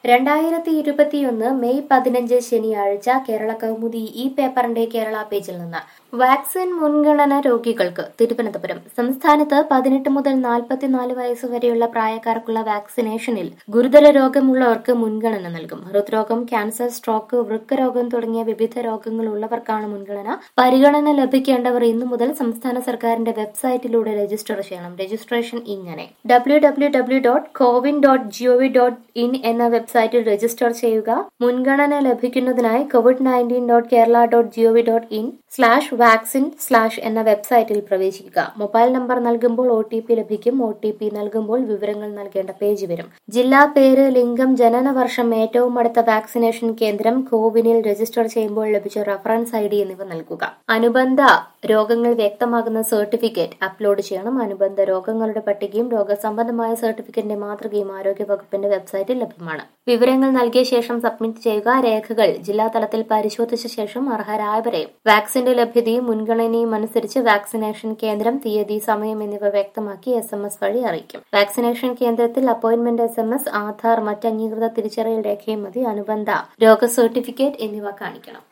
രണ്ടായിരത്തി ഇരുപത്തിയൊന്ന് മെയ് പതിനഞ്ച് ശനിയാഴ്ച കേരള കൗമുദി ഈ പേപ്പറിന്റെ കേരള പേജിൽ നിന്ന് വാക്സിൻ മുൻഗണന രോഗികൾക്ക് തിരുവനന്തപുരം സംസ്ഥാനത്ത് പതിനെട്ട് മുതൽ നാൽപ്പത്തിനാല് വയസ്സ് വരെയുള്ള പ്രായക്കാർക്കുള്ള വാക്സിനേഷനിൽ ഗുരുതര രോഗമുള്ളവർക്ക് മുൻഗണന നൽകും ഹൃദ്രോഗം ക്യാൻസർ സ്ട്രോക്ക് വൃക്കരോഗം തുടങ്ങിയ വിവിധ രോഗങ്ങളുള്ളവർക്കാണ് മുൻഗണന പരിഗണന ലഭിക്കേണ്ടവർ ഇന്നു മുതൽ സംസ്ഥാന സർക്കാരിന്റെ വെബ്സൈറ്റിലൂടെ രജിസ്റ്റർ ചെയ്യണം രജിസ്ട്രേഷൻ ഇങ്ങനെ W W W dot CoWIN dot GOV dot in എന്ന വെബ്സൈറ്റിൽ രജിസ്റ്റർ ചെയ്യുക മുൻഗണന ലഭിക്കുന്നതിനായി COVID nineteen dot Kerala dot GOV dot in slash vaccine slash എന്ന വെബ്സൈറ്റിൽ പ്രവേശിക്കുക മൊബൈൽ നമ്പർ നൽകുമ്പോൾ ഒ ടി പി ലഭിക്കും ഒ ടി പി നൽകുമ്പോൾ വിവരങ്ങൾ നൽകേണ്ട പേജ് വരും ജില്ലാ പേര് ലിംഗം ജനന വർഷം ഏറ്റവും അടുത്ത വാക്സിനേഷൻ കേന്ദ്രം കോവിനിൽ രജിസ്റ്റർ ചെയ്യുമ്പോൾ ലഭിച്ച റഫറൻസ് ഐ ഡി എന്നിവ നൽകുക അനുബന്ധ രോഗങ്ങൾ വ്യക്തമാകുന്ന സർട്ടിഫിക്കറ്റ് അപ്ലോഡ് ചെയ്യണം അനുബന്ധ രോഗങ്ങളുടെ പട്ടികയും രോഗസംബന്ധമായ സർട്ടിഫിക്കറ്റിന്റെ മാതൃകയും ആരോഗ്യവകുപ്പിന്റെ വെബ്സൈറ്റിൽ ലഭ്യമാണ് വിവരങ്ങൾ നൽകിയ ശേഷം സബ്മിറ്റ് ചെയ്യുക രേഖകൾ ജില്ലാ തലത്തിൽ പരിശോധിച്ച ശേഷം അർഹരായവരെ വാക്സിന്റെ ലഭ്യതയും മുൻഗണനയും അനുസരിച്ച് വാക്സിനേഷൻ കേന്ദ്രം തീയതി സമയം എന്നിവ വ്യക്തമാക്കി എസ് എം എസ് വഴി അറിയിക്കും വാക്സിനേഷൻ കേന്ദ്രത്തിൽ appointment S M S Aadhaar മറ്റ് അംഗീകൃത തിരിച്ചറിയൽ രേഖയും മതി അനുബന്ധ രോഗ സർട്ടിഫിക്കറ്റ് എന്നിവ കാണിക്കണം